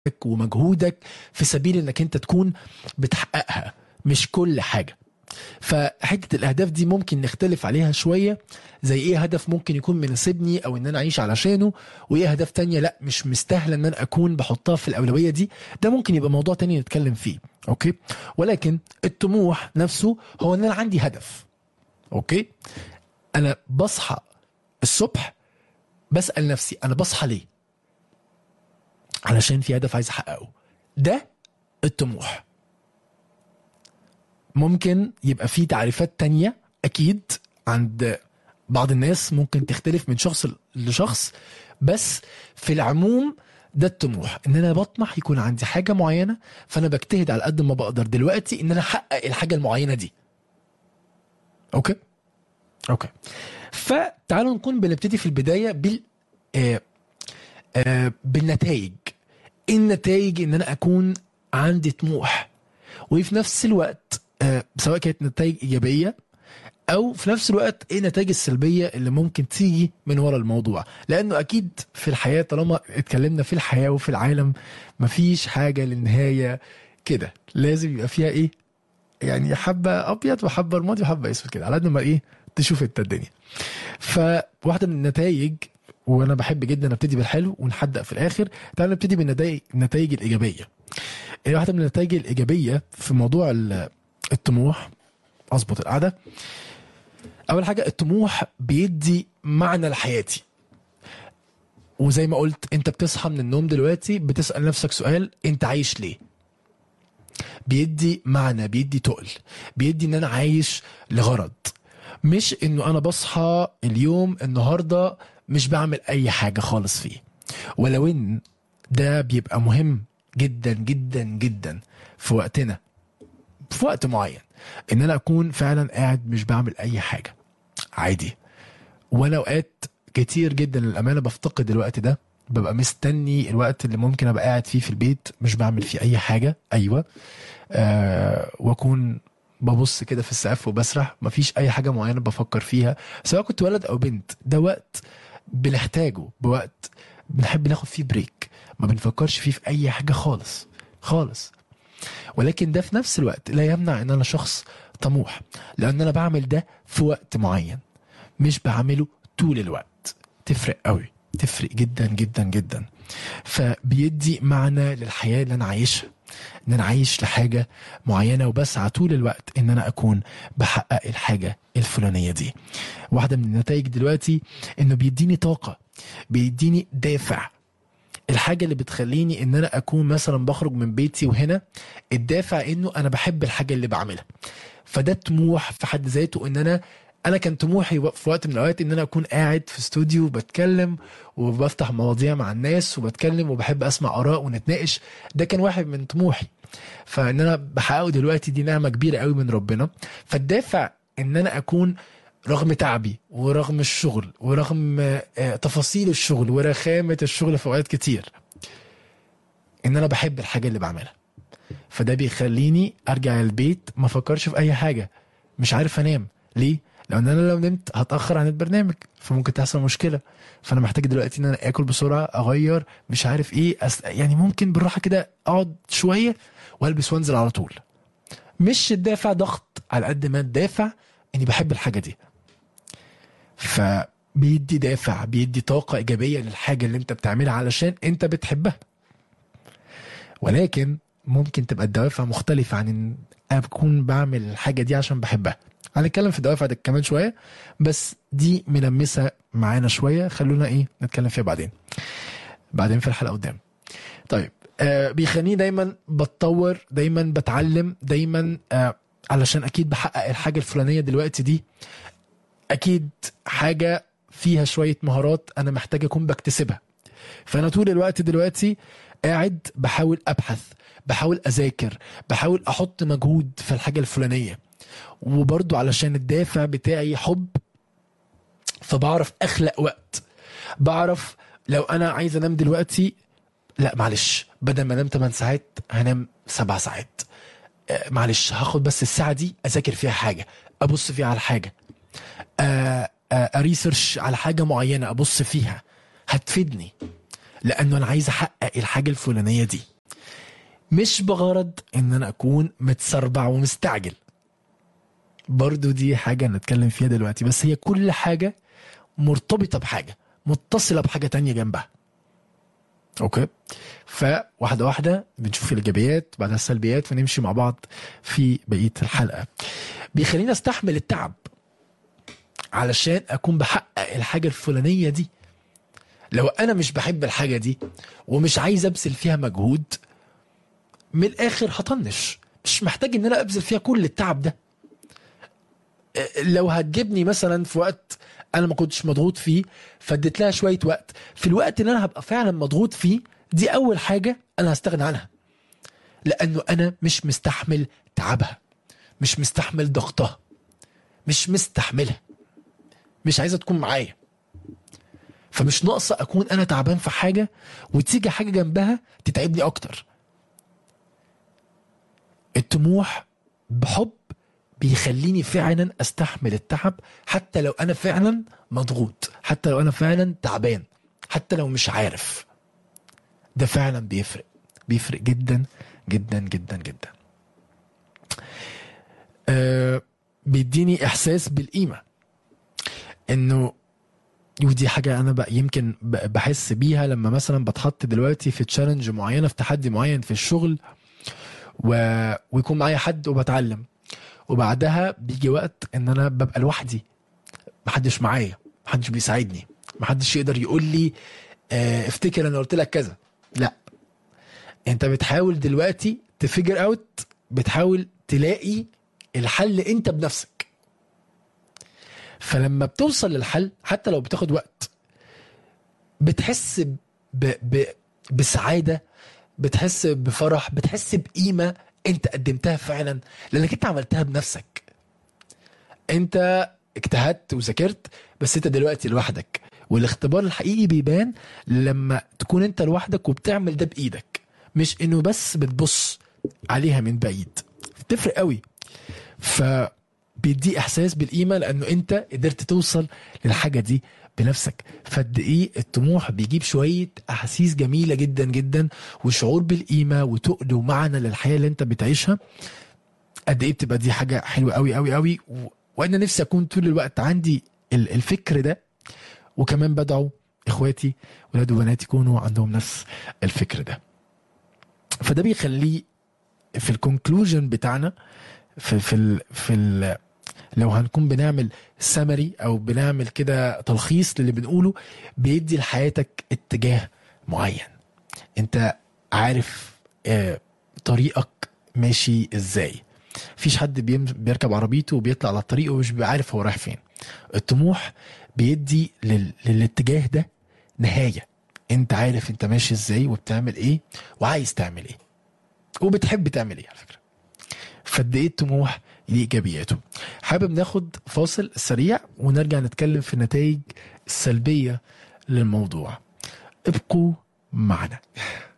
ومجهودك في سبيل انك انت تكون بتحققها مش كل حاجه فحته الاهداف دي ممكن نختلف عليها شويه زي ايه هدف ممكن يكون مناسبني او ان انا اعيش علشانه وايه اهداف تانية لا مش مستاهله ان انا اكون بحطها في الاولويه دي ده ممكن يبقى موضوع تاني نتكلم فيه اوكي ولكن الطموح نفسه هو ان انا عندي هدف اوكي انا بصحى الصبح بسال نفسي انا بصحى ليه علشان في هدف عايز احققه ده الطموح ممكن يبقى في تعريفات تانية أكيد عند بعض الناس ممكن تختلف من شخص لشخص بس في العموم ده الطموح ان انا بطمح يكون عندي حاجه معينه فانا بجتهد على قد ما بقدر دلوقتي ان انا احقق الحاجه المعينه دي اوكي اوكي فتعالوا نكون بنبتدي في البدايه بال آه آه بالنتائج ايه النتائج ان انا اكون عندي طموح وفي نفس الوقت آه، سواء كانت نتائج ايجابيه او في نفس الوقت ايه النتائج السلبيه اللي ممكن تيجي من ورا الموضوع لانه اكيد في الحياه طالما اتكلمنا في الحياه وفي العالم مفيش حاجه للنهايه كده لازم يبقى فيها ايه يعني حبه ابيض وحبه رمادي وحبه اسود كده على قد ما ايه تشوف انت الدنيا فواحده من النتائج وانا بحب جدا ابتدي بالحلو ونحدق في الاخر تعالى نبتدي بالنتائج النتائج الايجابيه إيه واحده من النتائج الايجابيه في موضوع ال- الطموح اظبط القعده اول حاجه الطموح بيدي معنى لحياتي وزي ما قلت انت بتصحى من النوم دلوقتي بتسال نفسك سؤال انت عايش ليه بيدي معنى بيدي تقل بيدي ان انا عايش لغرض مش انه انا بصحى اليوم النهارده مش بعمل اي حاجه خالص فيه ولو ان ده بيبقى مهم جدا جدا جدا في وقتنا في وقت معين ان انا اكون فعلا قاعد مش بعمل اي حاجه عادي وانا اوقات كتير جدا للامانه بفتقد الوقت ده ببقى مستني الوقت اللي ممكن ابقى قاعد فيه في البيت مش بعمل فيه اي حاجه ايوه آه واكون ببص كده في السقف وبسرح مفيش اي حاجه معينه بفكر فيها سواء كنت ولد او بنت ده وقت بنحتاجه بوقت بنحب ناخد فيه بريك ما بنفكرش فيه في اي حاجه خالص خالص ولكن ده في نفس الوقت لا يمنع ان انا شخص طموح لان انا بعمل ده في وقت معين مش بعمله طول الوقت تفرق قوي تفرق جدا جدا جدا فبيدي معنى للحياه اللي انا عايشها ان انا عايش لحاجه معينه وبسعى طول الوقت ان انا اكون بحقق الحاجه الفلانيه دي واحده من النتائج دلوقتي انه بيديني طاقه بيديني دافع الحاجه اللي بتخليني ان انا اكون مثلا بخرج من بيتي وهنا الدافع انه انا بحب الحاجه اللي بعملها فده طموح في حد ذاته ان انا انا كان طموحي في وقت من الاوقات ان انا اكون قاعد في استوديو بتكلم وبفتح مواضيع مع الناس وبتكلم وبحب اسمع اراء ونتناقش ده كان واحد من طموحي فان انا بحققه دلوقتي دي نعمه كبيره قوي من ربنا فالدافع ان انا اكون رغم تعبي ورغم الشغل ورغم آه، تفاصيل الشغل ورخامه الشغل في اوقات كتير ان انا بحب الحاجه اللي بعملها فده بيخليني ارجع البيت ما افكرش في اي حاجه مش عارف انام ليه لان انا لو نمت هتاخر عن البرنامج فممكن تحصل مشكله فانا محتاج دلوقتي ان انا اكل بسرعه اغير مش عارف ايه أس... يعني ممكن بالراحه كده اقعد شويه والبس وانزل على طول مش الدافع ضغط على قد ما الدافع اني بحب الحاجه دي فبيدي دافع بيدي طاقه ايجابيه للحاجه اللي انت بتعملها علشان انت بتحبها ولكن ممكن تبقى الدوافع مختلفة عن ان انا بكون بعمل الحاجة دي عشان بحبها هنتكلم في الدوافع دي كمان شوية بس دي ملمسة معانا شوية خلونا ايه نتكلم فيها بعدين بعدين في الحلقة قدام طيب آه بيخليني دايما بتطور دايما بتعلم دايما آه علشان اكيد بحقق الحاجة الفلانية دلوقتي دي اكيد حاجة فيها شوية مهارات انا محتاج اكون بكتسبها فانا طول الوقت دلوقتي قاعد بحاول ابحث بحاول اذاكر بحاول احط مجهود في الحاجه الفلانيه وبرضو علشان الدافع بتاعي حب فبعرف اخلق وقت بعرف لو انا عايز انام دلوقتي لا معلش بدل ما انام 8 ساعات هنام 7 ساعات آه، معلش هاخد بس الساعه دي اذاكر فيها حاجه ابص فيها على حاجه آه، آه، اريسيرش على حاجه معينه ابص فيها هتفيدني لانه انا عايز احقق الحاجه الفلانيه دي مش بغرض ان انا اكون متسربع ومستعجل برضو دي حاجة نتكلم فيها دلوقتي بس هي كل حاجة مرتبطة بحاجة متصلة بحاجة تانية جنبها اوكي فواحدة واحدة بنشوف الإيجابيات بعدها السلبيات ونمشي مع بعض في بقية الحلقة بيخليني استحمل التعب علشان اكون بحقق الحاجة الفلانية دي لو انا مش بحب الحاجة دي ومش عايز ابذل فيها مجهود من الاخر هطنش مش محتاج ان انا ابذل فيها كل التعب ده لو هتجيبني مثلا في وقت انا ما كنتش مضغوط فيه فاديت لها شويه وقت في الوقت اللي انا هبقى فعلا مضغوط فيه دي اول حاجه انا هستغنى عنها لانه انا مش مستحمل تعبها مش مستحمل ضغطها مش مستحملها مش عايزه تكون معايا فمش ناقصه اكون انا تعبان في حاجه وتيجي حاجه جنبها تتعبني اكتر الطموح بحب بيخليني فعلا استحمل التعب حتى لو انا فعلا مضغوط حتى لو انا فعلا تعبان حتى لو مش عارف ده فعلا بيفرق بيفرق جدا جدا جدا جدا آه بيديني احساس بالقيمه انه ودي حاجة أنا بقى يمكن ب- بحس بيها لما مثلا بتحط دلوقتي في تشالنج معينة في تحدي معين في الشغل و... ويكون معايا حد وبتعلم وبعدها بيجي وقت ان انا ببقى لوحدي محدش معايا محدش بيساعدني محدش يقدر يقول لي اه افتكر انا قلت لك كذا لا انت بتحاول دلوقتي تفجر اوت بتحاول تلاقي الحل انت بنفسك فلما بتوصل للحل حتى لو بتاخد وقت بتحس ب... ب... بسعاده بتحس بفرح بتحس بقيمه انت قدمتها فعلا لانك انت عملتها بنفسك انت اجتهدت وذاكرت بس انت دلوقتي لوحدك والاختبار الحقيقي بيبان لما تكون انت لوحدك وبتعمل ده بايدك مش انه بس بتبص عليها من بعيد بتفرق قوي فبيدي احساس بالقيمه لانه انت قدرت توصل للحاجه دي بنفسك فقد ايه الطموح بيجيب شويه احاسيس جميله جدا جدا وشعور بالقيمه وتقل ومعنى للحياه اللي انت بتعيشها قد ايه بتبقى دي حاجه حلوه قوي قوي قوي و... وانا نفسي اكون طول الوقت عندي ال- الفكر ده وكمان بدعو اخواتي ولاد وبنات يكونوا عندهم نفس الفكر ده فده بيخليه في الكونكلوجن بتاعنا في في ال في ال لو هنكون بنعمل سمري او بنعمل كده تلخيص للي بنقوله بيدي لحياتك اتجاه معين انت عارف آه، طريقك ماشي ازاي مفيش حد بيم- بيركب عربيته وبيطلع على الطريق ومش بيبقى عارف هو رايح فين الطموح بيدي لل... للاتجاه ده نهاية انت عارف انت ماشي ازاي وبتعمل ايه وعايز تعمل ايه وبتحب تعمل ايه على فكرة فقد ايه الطموح ليه ايجابياته حابب ناخد فاصل سريع ونرجع نتكلم في النتائج السلبية للموضوع ابقوا معنا